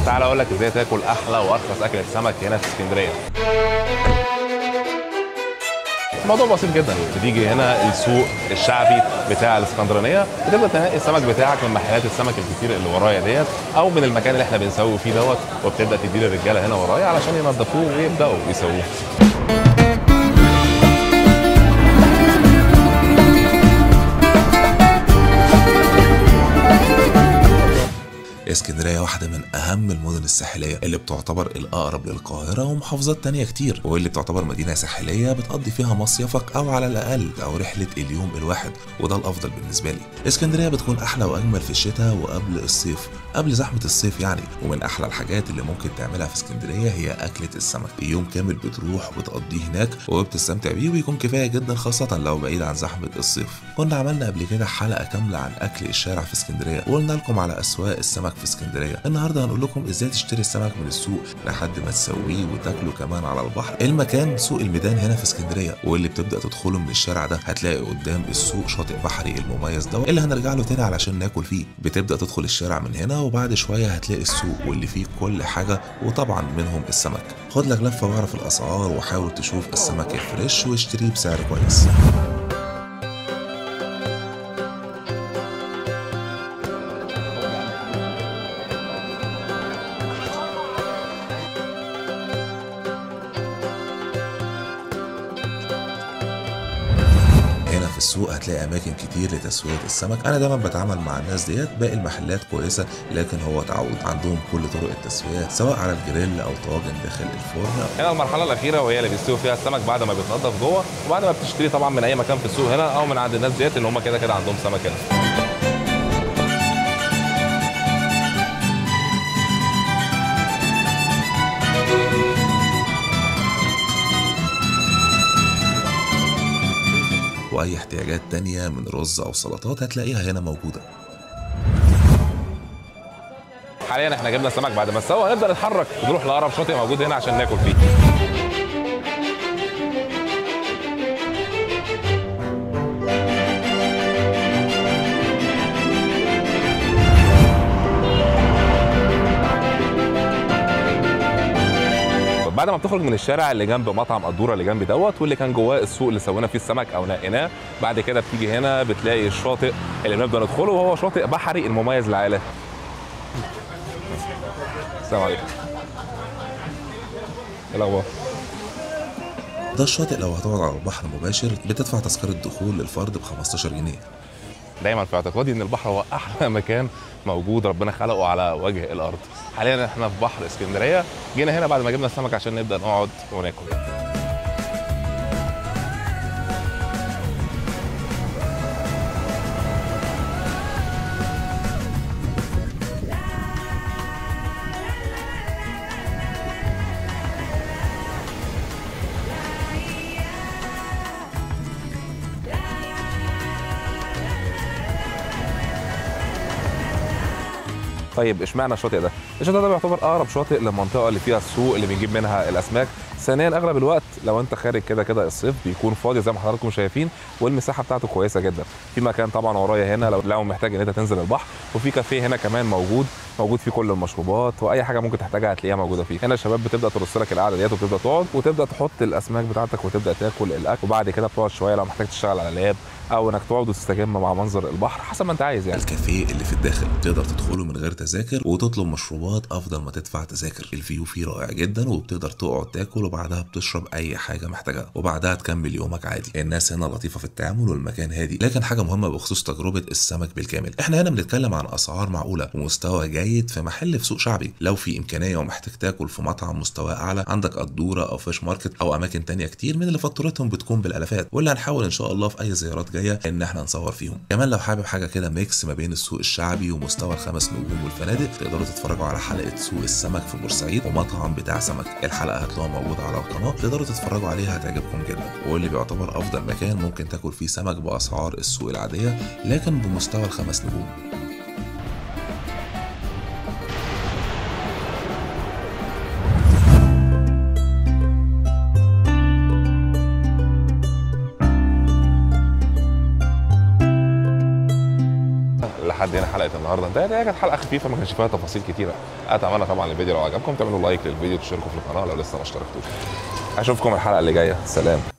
تعالى اقول لك ازاي تاكل احلى وارخص اكله سمك هنا في اسكندريه الموضوع بسيط جدا بتيجي هنا السوق الشعبي بتاع الاسكندرانيه بتبدا تنقي السمك بتاعك من محلات السمك الكتير اللي ورايا ديت او من المكان اللي احنا بنسوي فيه دوت وبتبدا تدي للرجاله هنا ورايا علشان ينظفوه ويبداوا يسووه اسكندرية واحدة من أهم المدن الساحلية اللي بتعتبر الأقرب للقاهرة ومحافظات تانية كتير واللي بتعتبر مدينة ساحلية بتقضي فيها مصيفك أو على الأقل أو رحلة اليوم الواحد وده الأفضل بالنسبة لي اسكندرية بتكون أحلى وأجمل في الشتاء وقبل الصيف قبل زحمة الصيف يعني ومن أحلى الحاجات اللي ممكن تعملها في اسكندرية هي أكلة السمك يوم كامل بتروح وبتقضيه هناك وبتستمتع بيه وبيكون كفاية جدا خاصة لو بعيد عن زحمة الصيف كنا عملنا قبل كده حلقة كاملة عن أكل الشارع في اسكندرية وقلنا لكم على أسواق السمك في اسكندريه النهارده هنقول لكم ازاي تشتري السمك من السوق لحد ما تسويه وتاكله كمان على البحر المكان سوق الميدان هنا في اسكندريه واللي بتبدا تدخله من الشارع ده هتلاقي قدام السوق شاطئ بحري المميز ده اللي هنرجع له تاني علشان ناكل فيه بتبدا تدخل الشارع من هنا وبعد شويه هتلاقي السوق واللي فيه كل حاجه وطبعا منهم السمك خد لك لفه واعرف الاسعار وحاول تشوف السمك الفريش واشتريه بسعر كويس هنا في السوق هتلاقي اماكن كتير لتسويه السمك انا دايما بتعامل مع الناس ديت باقي المحلات كويسه لكن هو تعود عندهم كل طرق التسويه سواء على الجريل او طواجن داخل الفرن هنا المرحله الاخيره وهي اللي بيستوي فيها السمك بعد ما بيتنضف جوه وبعد ما بتشتري طبعا من اي مكان في السوق هنا او من عند الناس ديت اللي هم كده كده عندهم سمك هنا واي احتياجات تانية من رز او سلطات هتلاقيها هنا موجوده حاليا احنا جبنا السمك بعد ما استوى نبدا نتحرك نروح لاقرب شاطئ موجود هنا عشان ناكل فيه بعد ما بتخرج من الشارع اللي جنب مطعم قدوره اللي جنبي دوت واللي كان جواه السوق اللي سوينا فيه السمك او نقيناه بعد كده بتيجي هنا بتلاقي الشاطئ اللي بنبدا ندخله وهو شاطئ بحري المميز للعائلات السلام عليكم ايه الاخبار ده الشاطئ لو هتقعد على البحر مباشر بتدفع تذكره دخول للفرد ب 15 جنيه دايما في اعتقادي ان البحر هو احلى مكان موجود ربنا خلقه على وجه الارض حاليا احنا في بحر اسكندريه جينا هنا بعد ما جبنا السمك عشان نبدا نقعد وناكل طيب اشمعنى الشاطئ ده؟ الشاطئ ده بيعتبر اقرب شاطئ للمنطقه اللي فيها السوق اللي بنجيب منها الاسماك ثانيا اغلب الوقت لو انت خارج كده كده الصيف بيكون فاضي زي ما حضراتكم شايفين والمساحه بتاعته كويسه جدا في مكان طبعا ورايا هنا لو لو محتاج ان انت تنزل البحر وفي كافيه هنا كمان موجود موجود فيه كل المشروبات واي حاجه ممكن تحتاجها هتلاقيها موجوده فيه هنا الشباب بتبدا ترص لك القعده ديت وتبدا تقعد وتبدا تحط الاسماك بتاعتك وتبدا تاكل الاكل وبعد كده بتقعد شويه لو محتاج تشتغل على لاب او انك تقعد وتستجم مع منظر البحر حسب ما انت عايز يعني الكافيه اللي في الداخل تقدر تدخله من غير تذاكر وتطلب مشروبات افضل ما تدفع تذاكر الفيو فيه رائع جدا وبتقدر تقعد تاكل وبعدها بتشرب اي حاجه محتاجها وبعدها تكمل يومك عادي الناس هنا لطيفه في التعامل والمكان هادي لكن حاجه مهمه بخصوص تجربه السمك بالكامل احنا هنا بنتكلم عن اسعار معقوله ومستوى جيد في محل في سوق شعبي لو في امكانيه ومحتاج تاكل في مطعم مستواه اعلى عندك قدوره او فيش ماركت او اماكن تانية كتير من اللي فاتورتهم بتكون بالالافات واللي هنحاول ان شاء الله في اي زيارات جايه ان احنا نصور فيهم كمان لو حابب حاجه كده ميكس ما بين السوق الشعبي ومستوى الخمس نجوم والفنادق تقدروا تتفرجوا على حلقه سوق السمك في بورسعيد ومطعم بتاع سمك الحلقه هتلاقوها موجوده على القناه تقدروا تتفرجوا عليها هتعجبكم جدا واللي بيعتبر افضل مكان ممكن تاكل فيه سمك باسعار السوق العاديه لكن بمستوى الخمس نجوم لحد هنا حلقه النهارده انتهت هي كانت حلقه خفيفه ما كانش فيها تفاصيل كتيره اتمنى طبعا الفيديو لو عجبكم تعملوا لايك للفيديو وتشتركوا في القناه لو لسه ما اشتركتوش اشوفكم الحلقه اللي جايه سلام